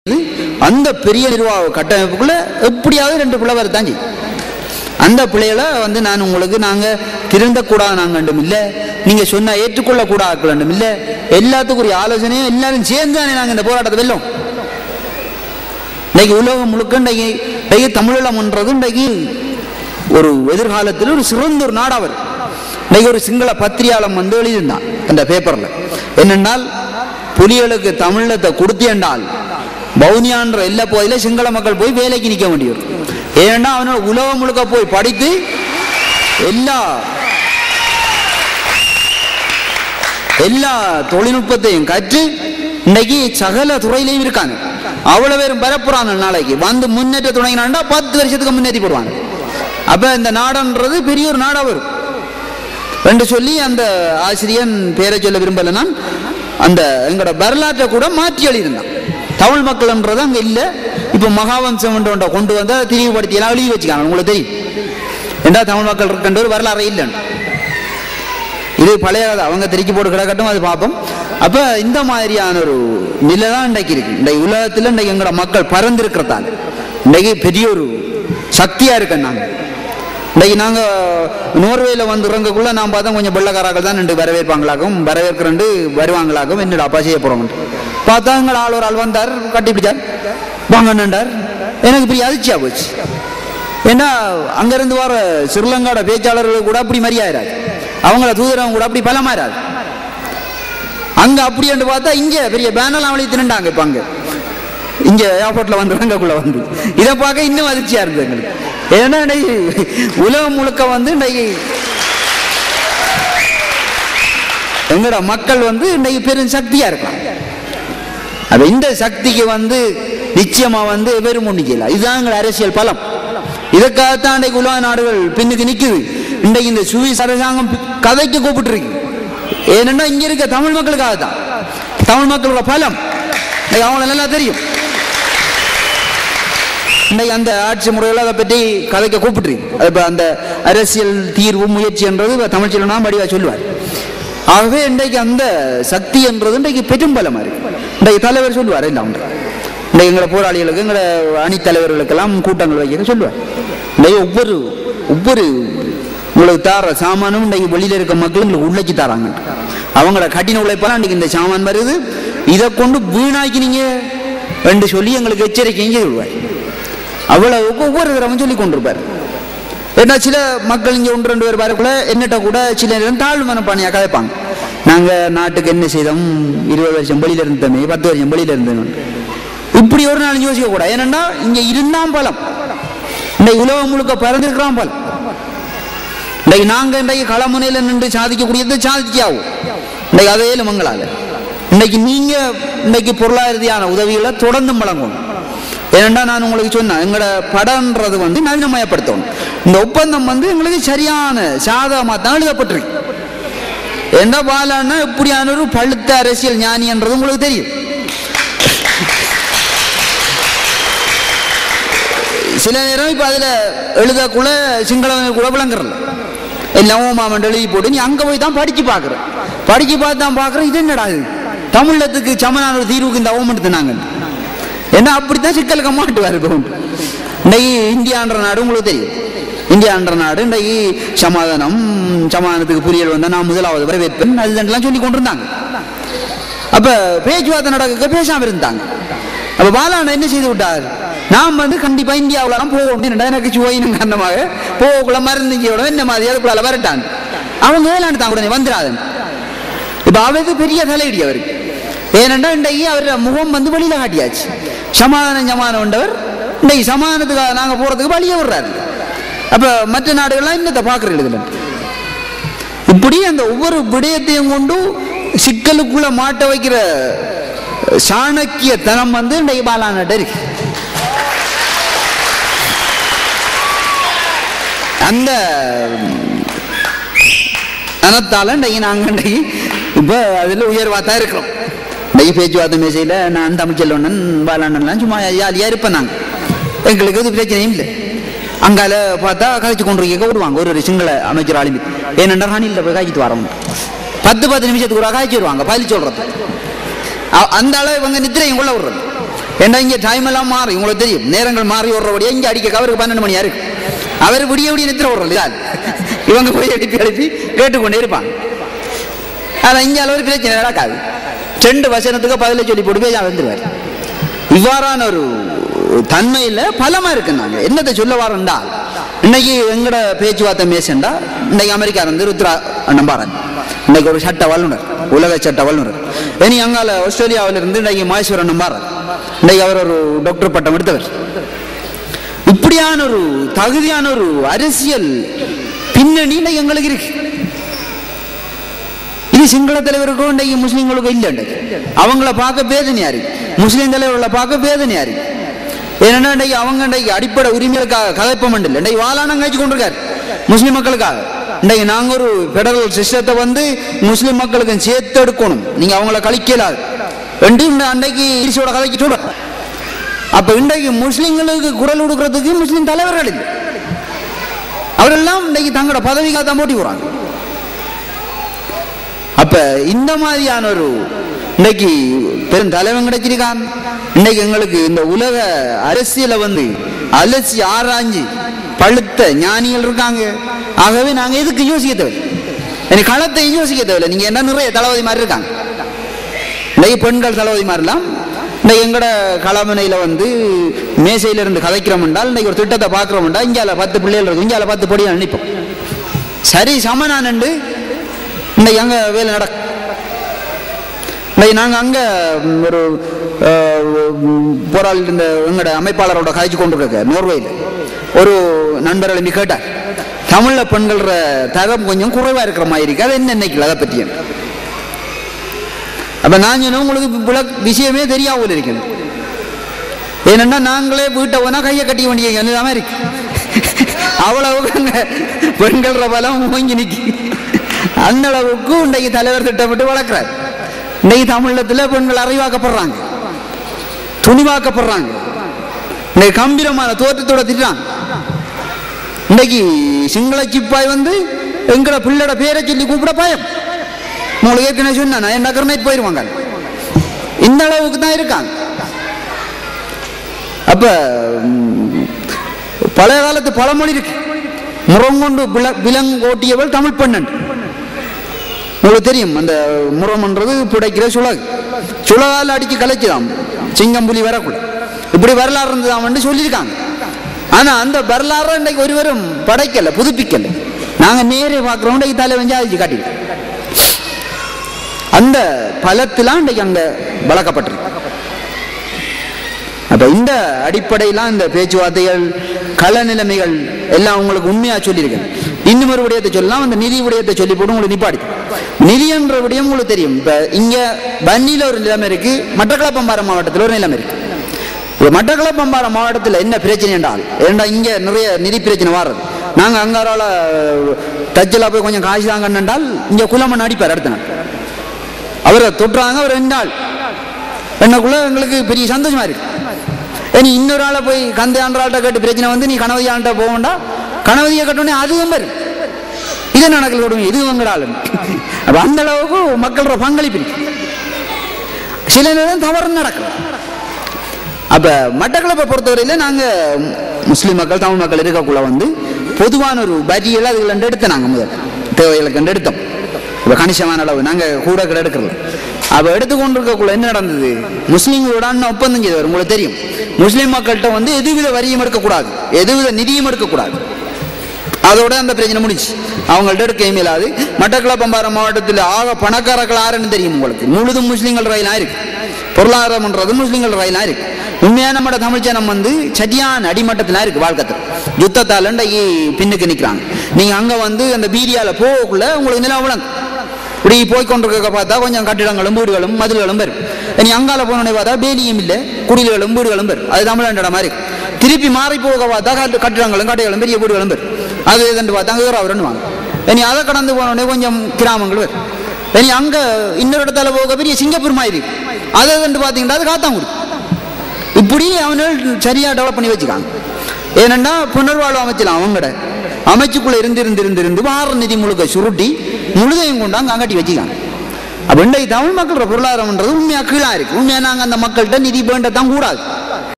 அந்த பெரிய நிர்வாக கட்டமைப்புக்குள்ள எப்படியாவது ரெண்டு பிள்ளை வரத்தான் செய்யும் அந்த பிள்ளைகளை வந்து நான் உங்களுக்கு நாங்கள் திருந்தக்கூடாது நாங்கள் இல்லை நீங்கள் சொன்ன ஏற்றுக்கொள்ளக்கூடாது வேண்டும் இல்லை எல்லாத்துக்கும் ஒரு ஆலோசனையும் எல்லாரும் சேர்ந்து தானே நாங்கள் இந்த போராட்டத்தை வெல்லும் இன்னைக்கு உலகம் முழுக்க இன்னைக்கு இன்னைக்கு தமிழீழம்ன்றது இன்னைக்கு ஒரு எதிர்காலத்தில் ஒரு சிறந்த ஒரு நாடு அவர் இன்னைக்கு ஒரு சிங்கள பத்திரியாளம் வந்து எழுதியிருந்தான் அந்த பேப்பர்ல என்னென்னால் புலிகளுக்கு தமிழத்தை கொடுத்தேன்டால் பவுனியான்ற எல்லா பகுதியில சிங்கள மக்கள் போய் வேலைக்கு நிற்க வேண்டியவர் ஏன்னா அவனோட உலகம் முழுக்க போய் படித்து எல்லா எல்லா தொழில்நுட்பத்தையும் கற்று இன்னைக்கு சகல துறையிலையும் இருக்காங்க அவ்வளவு பேரும் பரப்புறாங்க நாளைக்கு வந்து முன்னேற்ற தொடங்கினாண்டா பத்து வருஷத்துக்கு முன்னேற்றி போடுவாங்க அப்ப இந்த நாடுன்றது பெரிய ஒரு நாடா வரும் என்று சொல்லி அந்த ஆசிரியன் பேரை சொல்ல விரும்பல நான் அந்த எங்களோட வரலாற்றை கூட மாற்றி எழுதியிருந்தான் தமிழ் மக்கள்ன்றது அங்க இல்ல இப்ப மகாவம்சம் ஒன்றை கொண்டு வந்து அதை திரிவுபடுத்தி எல்லாம் எழுதி வச்சுக்காங்க உங்களுக்கு தெரியும் ஏண்டா தமிழ் மக்கள் இருக்கின்ற ஒரு வரலாறு இல்லைன்னு இது பழைய கதை அவங்க திருக்கி போட்டு கிடக்கட்டும் அது பார்ப்போம் அப்ப இந்த மாதிரியான ஒரு நிலை தான் இன்றைக்கு இருக்கு இந்த உலகத்தில் இன்றைக்கு எங்களோட மக்கள் பறந்திருக்கிறதால இன்றைக்கு பெரிய ஒரு சக்தியா இருக்கேன் நாங்க இன்றைக்கு நாங்க நோர்வேல வந்து இறங்கக்குள்ள நான் பார்த்தா கொஞ்சம் வெள்ளக்காராக்கள் தான் ரெண்டு வரவேற்பாங்களாக்கும் வரவேற்கிறண்டு வருவாங்களாக்கும் என்னடா அப்பா செய்ய போறோம் பார்த்தா எங்கள் ஆள் ஒரு ஆள் வந்தார் கட்டி பிடிச்சார் வாங்க நின்றார் எனக்கு பெரிய அதிர்ச்சியா போச்சு ஏன்னா அங்கிருந்து வர ஸ்ரீலங்காட பேச்சாளர்கள் கூட அப்படி மரியாயிராது அவங்கள தூதரவங்க கூட அப்படி பலமாயிராது அங்க அப்படி என்று பார்த்தா இங்க பெரிய பேனர்லாம் வழி தின்னுட்டாங்க இப்ப அங்க இங்க ஏர்போர்ட்ல வந்து அங்கக்குள்ள வந்து இதை பார்க்க இன்னும் அதிர்ச்சியா இருந்தது எங்களுக்கு ஏன்னா இன்னைக்கு உலகம் முழுக்க வந்து இன்னைக்கு எங்களோட மக்கள் வந்து இன்னைக்கு பெரும் சக்தியா இருக்கலாம் அப்ப இந்த சக்திக்கு வந்து நிச்சயமா வந்து வெறும் ஒண்ணிக்கல இதுதான் எங்கள் அரசியல் பலம் இதற்காகத்தான் இன்றைக்கு உலக நாடுகள் பின்னுக்கு நிக்குது இன்றைக்கு இந்த சுவிஸ் அரசாங்கம் பி- கதைக்கு கூப்பிட்டு இருக்கு ஏனென்னா இங்க இருக்க தமிழ் மக்களுக்காக தான் தமிழ் மக்களோட பலம் இன்னைக்கு அவங்களுக்கு நல்லா தெரியும் இன்னைக்கு அந்த ஆட்சி முறையில் அதை பற்றி கதைக்க கூப்பிட்டுருக்கு அது இப்ப அந்த அரசியல் தீர்வு முயற்சி என்றது இப்ப தமிழ் செல்வனா வடிவா சொல்லுவார் ஆகவே இன்றைக்கு அந்த சக்தி என்றது இன்றைக்கு பெரும்பலமா இருக்கு இன்றைக்கு தலைவர் சொல்லுவார் இல்லை அவங்க இன்றைக்கு எங்களை போராளிகளுக்கு எங்களை அணித்தலைவர்களுக்கெல்லாம் கூட்டங்கள் வைக்க சொல்லுவார் இன்றைக்கு ஒவ்வொரு ஒவ்வொரு உங்களுக்கு தார சாமானும் இன்றைக்கு வெளியில இருக்க மக்கள் உங்களுக்கு உள்ளக்கி தராங்க அவங்களோட கடின உழைப்பெல்லாம் இன்றைக்கு இந்த சாமான் வருது இதை கொண்டு வீணாக்கினீங்க என்று சொல்லி எங்களுக்கு எச்சரிக்கையும் சொல்லுவார் அவ்வளவுக்கு ஒவ்வொரு தடவை சொல்லி கொண்டிருப்பார் ஏன்னா சில மக்கள் இங்கே ஒன்று ரெண்டு பேர் வரக்குள்ள என்னட்ட கூட சில நேரம் தாழ்வு மனப்பானையாக கதைப்பாங்க நாங்கள் நாட்டுக்கு என்ன செய்தோம் இருபது வருஷம் வெளியில இருந்தோமே பத்து வருஷம் வெளியில இருந்தோம் இப்படி ஒரு நாள் யோசிக்க கூட ஏனென்னா இங்க இருந்தாம் பலம் இன்றைக்கு உலகம் முழுக்க பறந்திருக்கிறான் பலம் இன்றைக்கு நாங்க இன்றைக்கு களமுனையில் நின்று சாதிக்கக்கூடியதை சாதிச்சாவும் இன்றைக்கு அதே மங்களால இன்னைக்கு நீங்க இன்னைக்கு பொருளாதாரதியான உதவிகளை தொடர்ந்து வழங்கணும் ஏனென்றா நான் உங்களுக்கு சொன்னேன் எங்களோட படம்ன்றது வந்து நவீனமயப்படுத்தணும் இந்த ஒப்பந்தம் வந்து எங்களுக்கு சரியான சாதகமாக தான் எழுதப்பட்டிருக்கு என்ன பாலான்னா இப்படியான ஒரு பழுத்த அரசியல் ஞானின்றது உங்களுக்கு தெரியும் சில நேரம் இப்ப அதுல எழுதக்குள்ள சிங்களவங்க கூட விளங்குறல எல்லாம் மாமன் எழுதி போட்டு நீ அங்க போய் தான் படிச்சு பாக்குற படிச்சு பார்த்து தான் பாக்குற இது என்னடா இது தமிழத்துக்கு சமனான ஒரு தீர்வுக்கு இந்த அவமடுத்தினாங்க ஏன்னா அப்படித்தான் சிக்கலுக்கு மாட்டுவார் இப்போ இன்னைக்கு இந்தியான்ற நாடு உங்களுக்கு தெரியும் இந்தியான்ற நாடு இன்றைக்கு சமாதானம் சமாதானத்துக்கு புரியல் வந்தா நான் முதலாவது வரவேற்பேன் அதுதான் சொல்லி கொண்டிருந்தாங்க அப்ப பேச்சுவார்த்தை நடக்க பேசாம இருந்தாங்க அப்ப பாலான என்ன செய்து விட்டார் நாம் வந்து கண்டிப்பா இந்தியாவுல தான் போக அப்படின்னு எனக்கு சுவையின் காரணமாக போகக்குள்ள மருந்து இங்கேயோட என்ன மாதிரி அதுக்குள்ள வரட்டான் அவங்க வேளாண் தான் உடனே வந்துடாதன் இப்ப அவருக்கு பெரிய தலையடி அவருக்கு ஏனென்றா இன்றைக்கு அவர் முகம் வந்து வெளியில காட்டியாச்சு சமாதானம் சமாதானம் உண்டவர் இன்றைக்கு சமாதானத்துக்காக நாங்க போறதுக்கு வழியே விடுறாரு அப்ப மற்ற நாடுகள்லாம் என்னத்தை பாக்குறீங்க இதுல இப்படி அந்த ஒவ்வொரு விடயத்தையும் கொண்டு சிக்கலுக்குள்ள மாட்ட வைக்கிற சாணக்கியத்தனம் வந்து இன்றைக்கு பாலாநாட்ட இருக்கு அந்த தனத்தால இன்றைக்கு நாங்க இன்றைக்கு இப்போ அதில் உயர்வாக தான் இருக்கிறோம் இன்றைக்கு பேச்சுவார்த்தை மேசையில் நான் தமிழ் செல்வண்ணன் பாலாண்ணன்லாம் சும்மா ஜாலியாக இருப்பேன் நாங்கள் எங்களுக்கு இது பிரச்சனையும் இல்லை அங்கால பார்த்தா கதைச்சு கொண்டு இருக்க விடுவாங்க ஒரு ஒரு சிங்கள அமைச்சர் ஆளுமி ஏனென்றா ராணியில் போய் காய்ச்சிட்டு வரவங்க பத்து பத்து நிமிஷத்துக்கு ஒரு காய்ச்சி வருவாங்க பதில் சொல்றது அ- அந்த அளவு இவங்க நித்திரையும் கொள்ள விடுறது ஏன்னா இங்கே டைம் எல்லாம் மாறி உங்களுக்கு தெரியும் நேரங்கள் மாறி ஓடுறபடியா இங்கே அடிக்க அவருக்கு பன்னெண்டு மணியா இருக்கு அவர் விடிய விடிய நித்திர ஓடுறது யார் இவங்க போய் எழுப்பி எழுப்பி கேட்டுக்கொண்டே இருப்பாங்க ஆனால் இங்கே அளவு பிரச்சனை நடக்காது ரெண்டு வசனத்துக்கு பதில சொல்லி போட்டு போய் வந்துருவார் இவ்வாறான ஒரு தன்மையில் பலமா இருக்கு நாங்க என்னத்தை சொல்ல வாரண்டா இன்னைக்கு எங்கட பேச்சுவார்த்தை மேசண்டா இன்னைக்கு அமெரிக்கா இருந்து ருத்ரா நம்பாரன் இன்னைக்கு ஒரு சட்ட வல்லுனர் உலக சட்ட வல்லுனர் இனி அங்கால ஆஸ்திரேலியாவில இருந்து இன்னைக்கு மகேஸ்வரன் நம்பாரன் இன்னைக்கு அவர் ஒரு டாக்டர் பட்டம் எடுத்தவர் இப்படியான ஒரு தகுதியான ஒரு அரசியல் பின்னணி இன்னைக்கு எங்களுக்கு இருக்கு இது சிங்கள தலைவருக்கும் இன்றைக்கு முஸ்லீம்களுக்கும் இல்லை இன்றைக்கு அவங்கள பார்க்க வேதனையா இருக்கு முஸ்லீம் தலைவர்களை பார்க்க வேதனையா இருக்கு ஏன்னா இன்றைக்கு அவங்க இன்றைக்கு அடிப்படை உரிமைகளுக்காக கதைப்பம் இல்லை இன்றைக்கு வாழானம் கழிச்சு கொண்டிருக்காரு முஸ்லீம் மக்களுக்காக இன்றைக்கு நாங்கள் ஒரு பெடரல் சிஸ்டத்தை வந்து முஸ்லீம் மக்களுக்கு சேர்த்து எடுக்கணும் நீங்க அவங்கள கழிக்கலாது ரெண்டு இந்த அன்றைக்கு ஈரிசோட கதைக்கு சொல்றேன் அப்ப இன்றைக்கு முஸ்லீம்களுக்கு குரல் கொடுக்கறதுக்கு முஸ்லீம் தலைவர்கள் இல்லை அவரெல்லாம் இன்றைக்கு தங்களோட பதவிக்காக தான் போட்டி போறாங்க அப்ப இந்த மாதிரியான ஒரு இன்னைக்கு பெரும் தலைவன் கிடைச்சிருக்கான் இன்னைக்கு எங்களுக்கு இந்த உலக அரசியலை வந்து அலசி ஆராய்ஞ்சு பழுத்த ஞானிகள் இருக்காங்க ஆகவே நாங்க எதுக்கு யோசிக்க தேவையில்லை எனக்கு களத்தை யோசிக்க தேவையில்லை நீங்க என்ன நிறைய தளபதி மாதிரி இருக்காங்க இன்னைக்கு பெண்கள் தளபதி மாதிரிலாம் இன்னைக்கு எங்கட களமனையில வந்து மேசையில இருந்து கதைக்கிறோம் என்றால் இன்னைக்கு ஒரு திட்டத்தை பார்க்கிறோம் என்றால் இங்கால பத்து பிள்ளைகள் இருக்கு இங்கால பத்து பொடியை நினைப்போம் சரி சமனானண்டு இன்னைக்கு அங்க வேலை நடக்கும் இன்னைக்கு நாங்க அங்க ம், ஒரு அஹ், ம், போராளி இந்த எங்கட அமைப்பாளரோட காய்ச்சி கொண்டிருக்க நோர்வேயில் ஒரு நண்பர் எழுப்பி கேட்டார் தமிழ்ல பெண்கள தரம் கொஞ்சம் குறைவா இருக்கிற மாதிரி இருக்கு அது என்ன நினைக்கல அதை பற்றி அப்ப நான் சொன்னேன் உங்களுக்கு விளக் விஷயமே தெரியாமல் இருக்குது ஏனென்னா நாங்களே வீட்டை போனா கையை கட்டி வேண்டிய எல்லாமே இருக்கு அவ்வளவுக்கு அங்க பெண்கள் பலம் ஓங்கி நிக்கி அந்த அளவுக்கு இன்றைக்கு தலைவர் திட்டமிட்டு வளர்க்கிறார் இன்னைக்கு தமிழத்துல பெண்கள் அறிவாக்கப்படுறாங்க துணிவாக்கப்படுறாங்க இன்னைக்கு கம்பீரமான தோற்றத்தோட திட்டுறாங்க இன்னைக்கு சிங்கள சிப்பாய் வந்து எங்கட பிள்ளோட பேரை சொல்லி கூப்பிட பயம் உங்களுக்கு ஏற்கனவே சொன்னா என்ன கருணைக்கு போயிருவாங்க இந்த அளவுக்கு தான் இருக்காங்க அப்ப ம், பழைய காலத்து பழமொழி இருக்கு முறங்கொண்டு வில- விலங்கோட்டியவள் தமிழ் பெண்ணன் உங்களுக்கு தெரியும் அந்த முறம்ன்றது பிடைக்கிற சுழகு சுழகால் அடிச்சு கலைச்சுதான் சிங்கம் புலி வரக்குள்ள இப்படி வரலாறு இருந்ததாம் சொல்லியிருக்காங்க ஆனா அந்த வரலாறு இன்றைக்கு ஒருவரும் படைக்கல புதுப்பிக்கல நாங்க நேரே பார்க்கிறோம் இன்றைக்கு தலை வஞ்சு அழிச்சு காட்டிடுறோம் அந்த பலத்திலாம் இன்றைக்கு அங்க வளர்க்கப்பட்டிருக்கு அப்ப இந்த அடிப்படையிலாம் இந்த பேச்சுவார்த்தைகள் கள நிலைமைகள் எல்லாம் உங்களுக்கு உண்மையா சொல்லியிருக்கேன் இன்னும் ஒரு விடயத்தை சொல்லலாம் அந்த நிதி விடயத்தை சொல்லி போட்டு உங்களுக்கு நிப்பாடி நிதி என்ற விடயம் உங்களுக்கு தெரியும் இப்ப இங்க வன்னியில ஒரு நிலைமை இருக்கு மட்டக்களப்பம்பாறை மாவட்டத்தில் ஒரு நிலைமை இருக்கு இப்ப மட்டக்களப்பம்பாறை மாவட்டத்தில் என்ன பிரச்சனை என்றால் ஏண்டா இங்க நிறைய நிதி பிரச்சனை வர்றது நாங்க அங்காரால தச்சலா போய் கொஞ்சம் காசு தாங்கன்னு என்றால் இங்க குலமன் அடிப்பார் அடுத்த நாள் அவரை தொட்டுறாங்க அவர் ரெண்டு நாள் என்னக்குள்ள எங்களுக்கு பெரிய சந்தோஷமா இருக்கு இனி இன்னொரு ஆளை போய் கந்தையான்ற ஆள்கிட்ட கேட்டு பிரச்சனை வந்து நீ கணவதி ஆள்கிட்ட போக வேண்டாம் கணவதியை கட்டணே அதுவும் வரும் இது நடக்கல கொடுங்க இது உங்களாலும் அப்ப அந்த அளவுக்கு மக்களோட பங்களிப்பு இருக்கு சில நேரம் தவறு நடக்கும் அப்ப மட்டக்களப்பை பொறுத்தவரையில நாங்க முஸ்லிம் மக்கள் தமிழ் மக்கள் இருக்கக்குள்ள வந்து பொதுவான ஒரு பஜ்ஜியில் அதுகளை எடுத்தோம் நாங்க முதல் தேவைகளை கண்டு எடுத்தோம் இப்ப கணிசமான அளவு நாங்க கூட கூட எடுக்கிறோம் அப்ப எடுத்துக்கொண்டிருக்கக்குள்ள என்ன நடந்தது முஸ்லீம்களோட அண்ணன் ஒப்பந்தம் செய்தவர் உங்களுக்கு தெரியும் முஸ்லீம் மக்கள்கிட்ட வந்து எதுவித வரியும் எடுக்கக்கூடாது எதுவித நிதியும் எடுக்கக்கூடாது அதோட அந்த பிரச்சனை முடிச்சு அவங்கள்ட்ட எடுக்க இயலாது மட்டக்களப்பம்பாறை மாவட்டத்தில் ஆக பணக்காரர்கள் யாருன்னு தெரியும் உங்களுக்கு முழுதும் முஸ்லீம்கள் ரயிலா இருக்கு பொருளாதாரம்ன்றது முஸ்லீம்கள் ரயிலா இருக்கு உண்மையா நம்ம தமிழ் ஜனம் வந்து சரியான அடிமட்டத்தில் இருக்கு வாழ்க்கத்தில் யுத்தத்தால் இன்றைக்கு பின்னுக்கு நிற்கிறாங்க நீங்க அங்க வந்து அந்த பீதியால போகக்குள்ள உங்களுக்கு நிலம் விளங்கும் இப்படி போய் கொண்டிருக்க பார்த்தா கொஞ்சம் கட்டிடங்களும் வீடுகளும் மதில்களும் வரும் நீ அங்கால போனோடனே பார்த்தா பேலியும் இல்லை குடில்களும் வீடுகளும் வரும் அது தமிழ்நாட்டோட மாதிரி இருக்கு. திருப்பி மாறி போக பார்த்தா கட்டு- கட்டிடங்களும் கட்டைகளும் பெரிய வீடுகளும் வரும் அது இதுன்னு பார்த்தா அங்கே அவருன்னு வாங்க இனி அதை கடந்து போனோடனே கொஞ்சம் கிராமங்கள் வரும் இனி அங்க இன்னொரு இடத்துல போக பெரிய சிங்கப்பூர் மாதிரி இருக்கு. அது இதுன்னு பார்த்தீங்கன்னா அது காத்தாங்குடி இப்படி அவர்கள் சரியா டெவலப் பண்ணி வச்சுக்காங்க ஏனென்னா புனர்வாழ்வு அமைச்சலாம் அவங்கட அமைச்சுக்குள்ள இருந்து இருந்து இருந்து இருந்து வார நிதி முழுக்க சுருட்டி முழுதையும் கொண்டாங்க அங்காட்டி வச்சுக்காங்க அப்ப இன்றைக்கு தமிழ் மக்களோட பொருளாதாரம்ன்றது உண்மையா கீழா இருக்கு உண்மையா நாங்க அந்த மக்கள்கிட்ட நிதி வேண்டத்தான் கூடாது